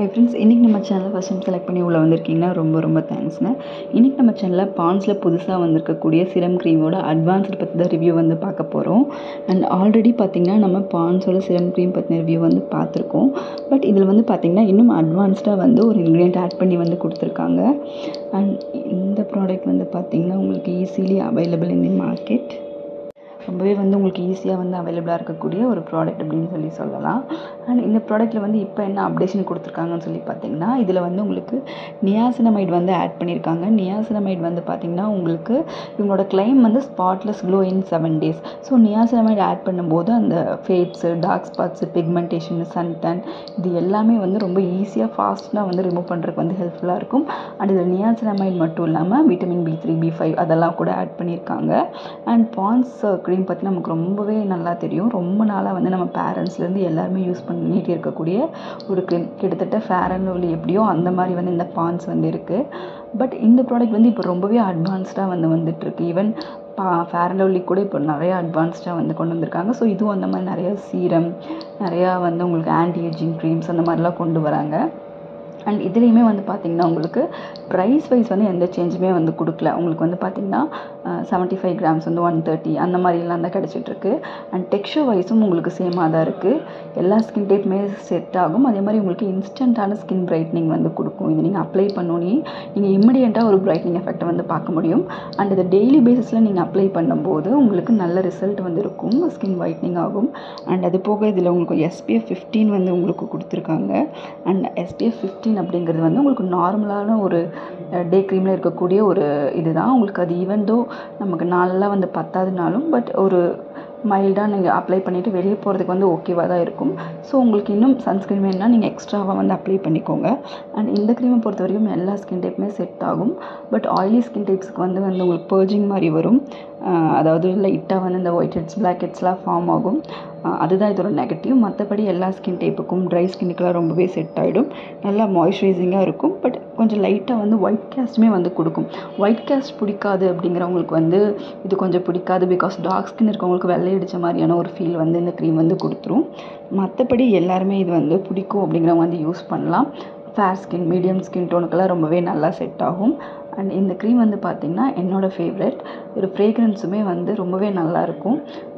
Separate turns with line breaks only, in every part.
hi friends இன்றைக்கி நம்ம சேனலை ஃபஸ்ட் டைம் செலக்ட் பண்ணி உள்ள வந்திருக்கீங்கன்னா ரொம்ப ரொம்ப தேங்க்ஸ்ங்க இன்றைக்கி நம்ம சேனலில் பான்ஸில் புதுசாக வந்திருக்கக்கூடிய சிரம் க்ரீமோட அட்வான்ஸ்டு பற்றி தான் ரிவ்யூ வந்து பார்க்க போகிறோம் அண்ட் ஆல்ரெடி பார்த்திங்கன்னா நம்ம பான்ஸோட சிரம் க்ரீம் பற்றின ரிவ்யூ வந்து பார்த்துருக்கோம் பட் இதில் வந்து பார்த்திங்கன்னா இன்னும் அட்வான்ஸ்டாக வந்து ஒரு இன்க்ரீடியன்ட் ஆட் பண்ணி வந்து கொடுத்துருக்காங்க அண்ட் இந்த ப்ராடக்ட் வந்து பார்த்திங்கன்னா உங்களுக்கு easily available in the market ரொம்பவே வந்து உங்களுக்கு ஈஸியாக வந்து அவைலபிளாக இருக்கக்கூடிய ஒரு ப்ராடக்ட் அப்படின்னு சொல்லி சொல்லலாம் அண்ட் இந்த ப்ராடக்ட்டில் வந்து இப்போ என்ன அப்டேஷன் கொடுத்துருக்காங்கன்னு சொல்லி பார்த்தீங்கன்னா இதில் வந்து உங்களுக்கு நியாசினமைட் வந்து ஆட் பண்ணியிருக்காங்க நியாசினமைட் வந்து பார்த்திங்கன்னா உங்களுக்கு இவங்களோட கிளைம் வந்து spotless glow in seven days so niacinamide add பண்ணும்போது அந்த ஃபேட்ஸு dark spots pigmentation sun tan இது எல்லாமே வந்து ரொம்ப ஈஸியாக ஃபாஸ்ட்டாக வந்து ரிமூவ் பண்ணுறதுக்கு வந்து ஹெல்ப்ஃபுல்லாக இருக்கும் அண்ட் இதில் நியாசினமைட் மட்டும் இல்லாமல் vitamin B three B five அதெல்லாம் கூட ஆட் பண்ணியிருக்காங்க அண்ட் பான்ஸ் க்ரீம் பற்றி நமக்கு ரொம்பவே நல்லா தெரியும் ரொம்ப நாளாக வந்து நம்ம பேரண்ட்ஸ்லேருந்து எல்லாருமே யூஸ் பண்ணிட்டு இருக்கக்கூடிய ஒரு க்ரீம் கிட்டத்தட்ட ஃபேர் அண்ட் லவ்லி எப்படியோ அந்த மாதிரி வந்து இந்த பான்ஸ் வந்து இருக்குது பட் இந்த ப்ராடக்ட் வந்து இப்போ ரொம்பவே அட்வான்ஸ்டாக வந்து வந்துட்டுருக்கு ஈவன் பா ஃபேர் அண்ட் லவ்லி கூட இப்போ நிறையா அட்வான்ஸ்டாக வந்து கொண்டு வந்திருக்காங்க ஸோ இதுவும் அந்த மாதிரி நிறையா சீரம் நிறையா வந்து உங்களுக்கு ஆன்டி ஏஜிங் க்ரீம்ஸ் அந்த மாதிரிலாம் கொண்டு வராங்க அண்ட் இதுலேயுமே வந்து பார்த்திங்கன்னா உங்களுக்கு ப்ரைஸ் வைஸ் வந்து எந்த சேஞ்சுமே வந்து கொடுக்கல உங்களுக்கு வந்து பார்த்திங்கன்னா செவன்ட்டி ஃபைவ் கிராம்ஸ் வந்து ஒன் தேர்ட்டி அந்த மாதிரிலாம் தான் கிடச்சிட்ருக்கு அண்ட் டெக்ஸ்சர் வைஸும் உங்களுக்கு சேமாக தான் இருக்குது எல்லா ஸ்கின் டைப்புமே செட் ஆகும் அதே மாதிரி உங்களுக்கு இன்ஸ்டண்ட்டான ஸ்கின் பிரைட்னிங் வந்து கொடுக்கும் இது நீங்கள் அப்ளை பண்ணோன்னே நீங்கள் இம்மிடியண்ட்டாக ஒரு பிரைட்னிங் எஃபெக்ட்டை வந்து பார்க்க முடியும் அண்ட் இதை டெய்லி பேசிஸில் நீங்கள் அப்ளை பண்ணும்போது உங்களுக்கு நல்ல ரிசல்ட் வந்து இருக்கும் ஸ்கின் ஒயிட்னிங் ஆகும் அண்ட் அது போக இதில் உங்களுக்கு எஸ்பிஎஃப் ஃபிஃப்டீன் வந்து உங்களுக்கு கொடுத்துருக்காங்க அண்ட் எஸ்பிஎஃப் ஃபிஃப்டீன் அப்படிங்கிறது வந்து உங்களுக்கு நார்மலான ஒரு டே க்ரீமில் இருக்கக்கூடிய ஒரு இதுதான் உங்களுக்கு அது ஈவன் தோ நமக்கு நாளெலாம் வந்து பத்தாதுனாலும் பட் ஒரு மைல்டாக நீங்கள் அப்ளை பண்ணிவிட்டு வெளியே போகிறதுக்கு வந்து ஓகேவாக தான் இருக்கும் ஸோ உங்களுக்கு இன்னும் சன்ஸ்க்ரீன் வேணும்னா நீங்கள் எக்ஸ்ட்ராவாக வந்து அப்ளை பண்ணிக்கோங்க அண்ட் இந்த க்ரீமை பொறுத்த வரைக்கும் எல்லா ஸ்கின் டைப்புமே செட் ஆகும் பட் ஆயிலி ஸ்கின் டைப்ஸ்க்கு வந்து வந்து உங்களுக்கு பர்ஜிங் மாதிரி வரும் அதாவது லைட்டாக வந்து இந்த ஒயிட் ஹெட்ஸ் பிளாக் ஹெட்ஸ்லாம் ஃபார்ம் ஆகும் அதுதான் இதோட நெகட்டிவ் மற்றபடி எல்லா ஸ்கின் டைப்புக்கும் ட்ரை ஸ்கின்னுக்கெலாம் ரொம்பவே செட் ஆகிடும் நல்லா மாய்ஸ்சரைசிங்காக இருக்கும் பட் கொஞ்சம் லைட்டாக வந்து ஒயிட் கேஸ்ட்டுமே வந்து கொடுக்கும் ஒயிட் கேஸ்ட் பிடிக்காது அப்படிங்கிறவங்களுக்கு வந்து இது கொஞ்சம் பிடிக்காது பிகாஸ் டார்க் ஸ்கின் இருக்கவங்களுக்கு வெள்ளை அடித்த மாதிரியான ஒரு ஃபீல் வந்து இந்த க்ரீம் வந்து கொடுத்துரும் மற்றபடி எல்லாருமே இது வந்து பிடிக்கும் அப்படிங்கிறவங்க வந்து யூஸ் பண்ணலாம் ஃபேர் ஸ்கின் மீடியம் ஸ்கின் டோனுக்கெல்லாம் ரொம்பவே நல்லா செட் ஆகும் அண்ட் இந்த க்ரீம் வந்து பார்த்திங்கன்னா என்னோடய ஃபேவரெட் ஒரு ஃப்ரேக்ரன்ஸுமே வந்து ரொம்பவே நல்லாயிருக்கும்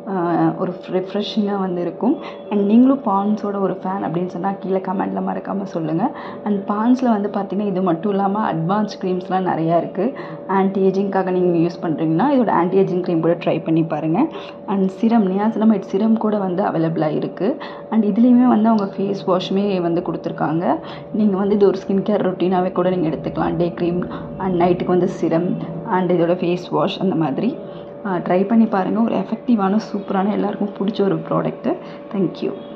ஒரு ரிஃப்ரெஷிங்காக வந்து இருக்கும் அண்ட் நீங்களும் பான்ஸோட ஒரு ஃபேன் அப்படின்னு சொன்னால் கீழே கமெண்ட்டில் மறக்காமல் சொல்லுங்கள் அண்ட் பான்ஸில் வந்து பார்த்திங்கன்னா இது மட்டும் இல்லாமல் அட்வான்ஸ் க்ரீம்ஸ்லாம் நிறையா இருக்குது ஆன்டி ஏஜிங்காக நீங்கள் யூஸ் பண்ணுறீங்கன்னா இதோட ஆன்டி ஏஜிங் க்ரீம் கூட ட்ரை பண்ணி பாருங்கள் அண்ட் சிரம் நியாசினமைட் சிரம் கூட வந்து அவைலபிளாக இருக்குது அண்ட் இதுலேயுமே வந்து அவங்க ஃபேஸ் வாஷுமே வந்து கொடுத்துருக்காங்க நீங்கள் வந்து இது ஒரு ஸ்கின் கேர் ரொட்டீனாகவே கூட நீங்கள் எடுத்துக்கலாம் டே க்ரீம் அண்ட் நைட்டுக்கு வந்து சிரம் அண்ட் இதோட ஃபேஸ் வாஷ் அந்த மாதிரி ட்ரை பண்ணி பாருங்கள் ஒரு எஃபெக்டிவான சூப்பரான எல்லாருக்கும் பிடிச்ச ஒரு ப்ராடக்ட்டு தேங்க்யூ